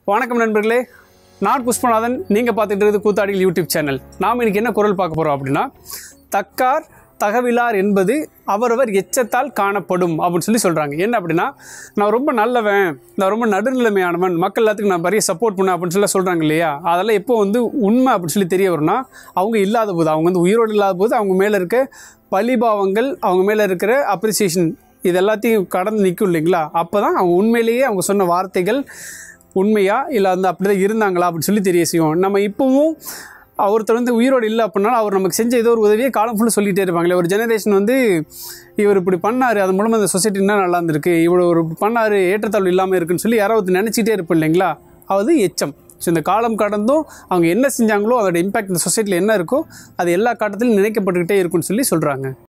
வணக்கம் நண்பர்களே நான் புஷ்பநாதன் நீங்கள் பார்த்துட்டு இருக்கிறது கூத்தாடிகள் யூடியூப் சேனல் நாம் இன்னைக்கு என்ன குரல் பார்க்க போகிறோம் அப்படின்னா தக்கார் தகவிலார் என்பது அவரவர் எச்சத்தால் காணப்படும் அப்படின்னு சொல்லி சொல்கிறாங்க என்ன அப்படின்னா நான் ரொம்ப நல்லவன் நான் ரொம்ப நடுநிலைமையானவன் மக்கள் எல்லாத்துக்கும் நான் நிறைய சப்போர்ட் பண்ணேன் அப்படின்னு சொல்லி சொல்கிறாங்க இல்லையா அதெல்லாம் எப்போ வந்து உண்மை அப்படின்னு சொல்லி தெரிய வரும்னா அவங்க இல்லாத போது அவங்க வந்து உயிரோடு இல்லாத போது அவங்க மேலே இருக்க பழிபாவங்கள் அவங்க மேலே இருக்கிற அப்ரிசியேஷன் இது எல்லாத்தையும் கடந்து நிற்கும் இல்லைங்களா அப்போ தான் அவங்க உண்மையிலேயே அவங்க சொன்ன வார்த்தைகள் உண்மையா இல்லை வந்து அப்படி தான் இருந்தாங்களா அப்படின்னு சொல்லி தெரிய செய்யும் நம்ம இப்போவும் ஒருத்தர் வந்து உயிரோடு இல்லை அப்படின்னாலும் அவர் நமக்கு செஞ்ச ஏதோ ஒரு உதவியை காலம் ஃபுல்லாக சொல்லிகிட்டே இருப்பாங்களே ஒரு ஜெனரேஷன் வந்து இவர் இப்படி பண்ணார் அது மூலமாக இந்த சொசைட்டி என்ன நல்லா இருந்திருக்கு இவ்வளோ ஒரு பண்ணார் ஏற்றத்தாழ்வு இல்லாமல் இருக்குன்னு சொல்லி யாராவது நினச்சிட்டே இருப்போம் இல்லைங்களா அது எச்சம் ஸோ இந்த காலம் கடந்தும் அவங்க என்ன செஞ்சாங்களோ அதோட இம்பாக்ட் இந்த சொசைட்டியில் என்ன இருக்கோ அது எல்லா காட்டத்திலும் நினைக்கப்பட்டுக்கிட்டே இருக்குன்னு சொல்லி சொல்கிறாங்க